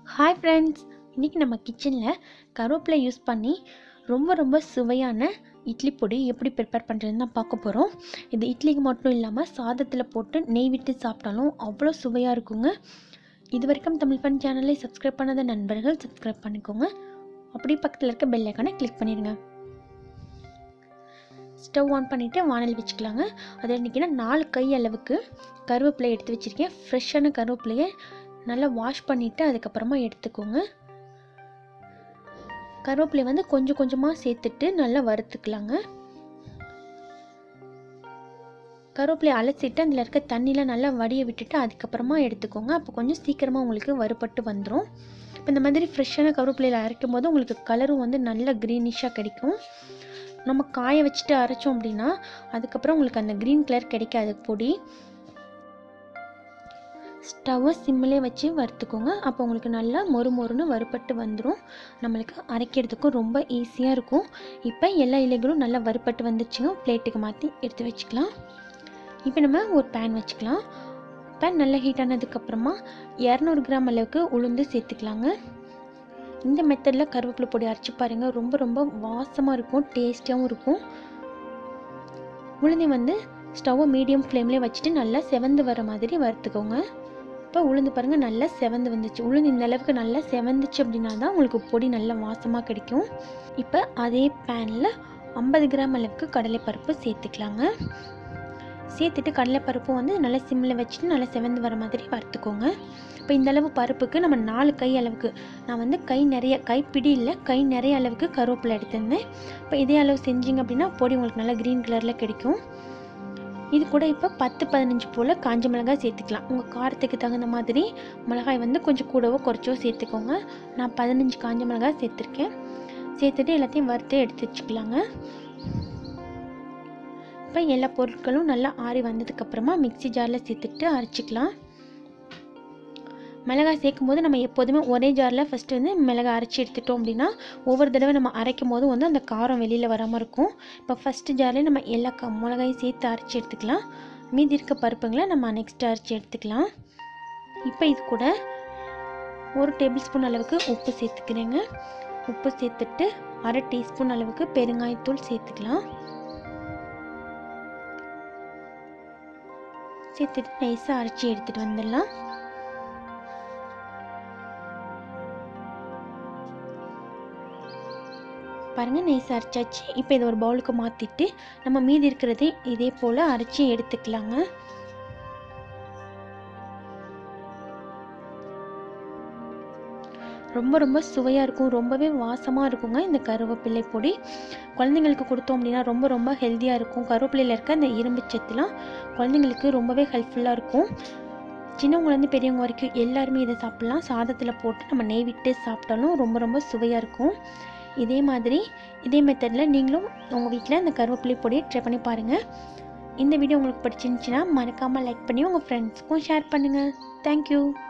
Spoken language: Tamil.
ஹாய் ஃப்ரெண்ட்ஸ் இன்றைக்கி நம்ம கிச்சனில் கருவேப்பிலை யூஸ் பண்ணி ரொம்ப ரொம்ப சுவையான இட்லி பொடி எப்படி ப்ரிப்பேர் பண்ணுறதுன்னு தான் பார்க்க போகிறோம் இது இட்லிக்கு மட்டும் இல்லாமல் சாதத்தில் போட்டு நெய் விட்டு சாப்பிட்டாலும் அவ்வளோ சுவையாக இருக்குங்க இது வரைக்கும் தமிழ் ஃபன் சேனலை சப்ஸ்கிரைப் பண்ணாத நண்பர்கள் சப்ஸ்கிரைப் பண்ணிக்கோங்க அப்படியே பக்கத்தில் இருக்க பெல் ஐக்கானை கிளிக் பண்ணிடுங்க ஸ்டவ் ஆன் பண்ணிவிட்டு வானல் வச்சுக்கலாங்க அது இன்றைக்கி நான் நாலு கை அளவுக்கு கருவேப்பிலை எடுத்து வச்சுருக்கேன் ஃப்ரெஷ்ஷான கருவேப்பிலையை நல்லா வாஷ் பண்ணிவிட்டு அதுக்கப்புறமா எடுத்துக்கோங்க கருவேப்பிலை வந்து கொஞ்சம் கொஞ்சமாக சேர்த்துட்டு நல்லா வறுத்துக்கலாங்க கருவேப்பிலை அலசிட்டு அதில் இருக்க தண்ணியில் நல்லா வடிய விட்டுட்டு அதுக்கப்புறமா எடுத்துக்கோங்க அப்போ கொஞ்சம் சீக்கிரமாக உங்களுக்கு வறுபட்டு வந்துடும் இப்போ இந்த மாதிரி ஃப்ரெஷ்ஷான கருவேப்பிலையில் அரைக்கும் போது உங்களுக்கு கலரும் வந்து நல்ல க்ரீனிஷாக கிடைக்கும் நம்ம காய வச்சுட்டு அரைச்சோம் அப்படின்னா அதுக்கப்புறம் உங்களுக்கு அந்த க்ரீன் கலர் கிடைக்காது பொடி ஸ்டவ்வை சிம்மிலே வச்சு வறுத்துக்கோங்க அப்போ உங்களுக்கு நல்லா மொறு மொறுன்னு வறுபட்டு வந்துடும் நம்மளுக்கு அரைக்கிறதுக்கும் ரொம்ப ஈஸியாக இருக்கும் இப்போ எல்லா இலைகளும் நல்லா வறுபட்டு வந்துச்சுங்க பிளேட்டுக்கு மாற்றி எடுத்து வச்சுக்கலாம் இப்போ நம்ம ஒரு பேன் வச்சுக்கலாம் பேன் நல்லா ஹீட் ஆனதுக்கப்புறமா இரநூறு கிராம் அளவுக்கு உளுந்து சேர்த்துக்கலாங்க இந்த மெத்தடில் கருவேப்பிலை பொடி அரைச்சி பாருங்கள் ரொம்ப ரொம்ப வாசமாக இருக்கும் டேஸ்டியாகவும் இருக்கும் உளுந்தை வந்து ஸ்டவ்வை மீடியம் ஃப்ளேம்லேயே வச்சுட்டு நல்லா செவந்து வர மாதிரி வறுத்துக்கோங்க இப்போ உளுந்து பாருங்கள் நல்லா செவந்து வந்துச்சு உளுந்து இந்த அளவுக்கு நல்லா செவந்துச்சு அப்படின்னா தான் உங்களுக்கு பொடி நல்லா வாசமாக கிடைக்கும் இப்போ அதே பேனில் ஐம்பது கிராம் அளவுக்கு கடலைப்பருப்பு சேர்த்துக்கலாங்க சேர்த்துட்டு கடலைப்பருப்பும் வந்து நல்லா சிம்மில் வச்சுட்டு நல்லா செவந்து வர மாதிரி வறுத்துக்கோங்க இப்போ இந்த அளவு பருப்புக்கு நம்ம நாலு கை அளவுக்கு நான் வந்து கை நிறைய கைப்பிடி இல்லை கை நிறைய அளவுக்கு கருவேப்பிலை எடுத்திருந்தேன் இப்போ இதே அளவு செஞ்சிங்க அப்படின்னா பொடி உங்களுக்கு நல்லா க்ரீன் கலரில் கிடைக்கும் இது கூட இப்போ பத்து பதினஞ்சு போல் காஞ்ச மிளகாய் சேர்த்துக்கலாம் உங்கள் காரத்துக்கு தகுந்த மாதிரி மிளகாய் வந்து கொஞ்சம் கூடவோ குறைச்சோ சேர்த்துக்கோங்க நான் பதினஞ்சு காஞ்ச மிளகாய் சேர்த்துருக்கேன் சேர்த்துட்டு எல்லாத்தையும் வறுத்து எடுத்து வச்சுக்கலாங்க இப்போ எல்லா பொருட்களும் நல்லா ஆறி வந்ததுக்கப்புறமா மிக்சி ஜாரில் சேர்த்துட்டு அரைச்சிக்கலாம் மிளகாய் சேர்க்கும் போது நம்ம எப்போதுமே ஒரே ஜாரில் ஃபஸ்ட்டு வந்து மிளகாய் அரைச்சி எடுத்துட்டோம் அப்படின்னா ஒவ்வொரு தடவை நம்ம அரைக்கும் போது வந்து அந்த காரம் வெளியில் வராமல் இருக்கும் இப்போ ஃபஸ்ட்டு ஜார்லேயே நம்ம எல்லா க மிளகாயும் சேர்த்து அரைச்சி எடுத்துக்கலாம் மீதி இருக்க பருப்புங்களை நம்ம நெக்ஸ்ட் அரைச்சி எடுத்துக்கலாம் இப்போ இது கூட ஒரு டேபிள் ஸ்பூன் அளவுக்கு உப்பு சேர்த்துக்கிறேங்க உப்பு சேர்த்துட்டு அரை டீஸ்பூன் அளவுக்கு பெருங்காயத்தூள் சேர்த்துக்கலாம் சேர்த்துட்டு நைஸாக அரைச்சி எடுத்துகிட்டு வந்துடலாம் பாருங்கள் நைஸ் அரைச்சாச்சு இப்போ இதை ஒரு பவுலுக்கு மாற்றிட்டு நம்ம மீதி இருக்கிறதே இதே போல் அரைச்சி எடுத்துக்கலாங்க ரொம்ப ரொம்ப சுவையாக இருக்கும் ரொம்பவே வாசமாக இருக்குங்க இந்த கருவேப்பிள்ளை பொடி குழந்தைங்களுக்கு கொடுத்தோம் அப்படின்னா ரொம்ப ரொம்ப ஹெல்த்தியாக இருக்கும் கருவேப்பிலையில் இருக்க அந்த இரும்பு சத்துலாம் குழந்தைங்களுக்கு ரொம்பவே ஹெல்ப்ஃபுல்லாக இருக்கும் சின்னவங்கலேருந்து பெரியவங்க வரைக்கும் எல்லாருமே இதை சாப்பிட்லாம் சாதத்தில் போட்டு நம்ம நெய் விட்டு சாப்பிட்டாலும் ரொம்ப ரொம்ப சுவையாக இருக்கும் இதே மாதிரி இதே மெத்தடில் நீங்களும் உங்கள் வீட்டில் இந்த கருவேப்பிலை பொடியை ட்ரை பண்ணி பாருங்கள் இந்த வீடியோ உங்களுக்கு பிடிச்சிருந்துச்சின்னா மறக்காமல் லைக் பண்ணி உங்கள் ஃப்ரெண்ட்ஸ்க்கும் ஷேர் பண்ணுங்கள் தேங்க்யூ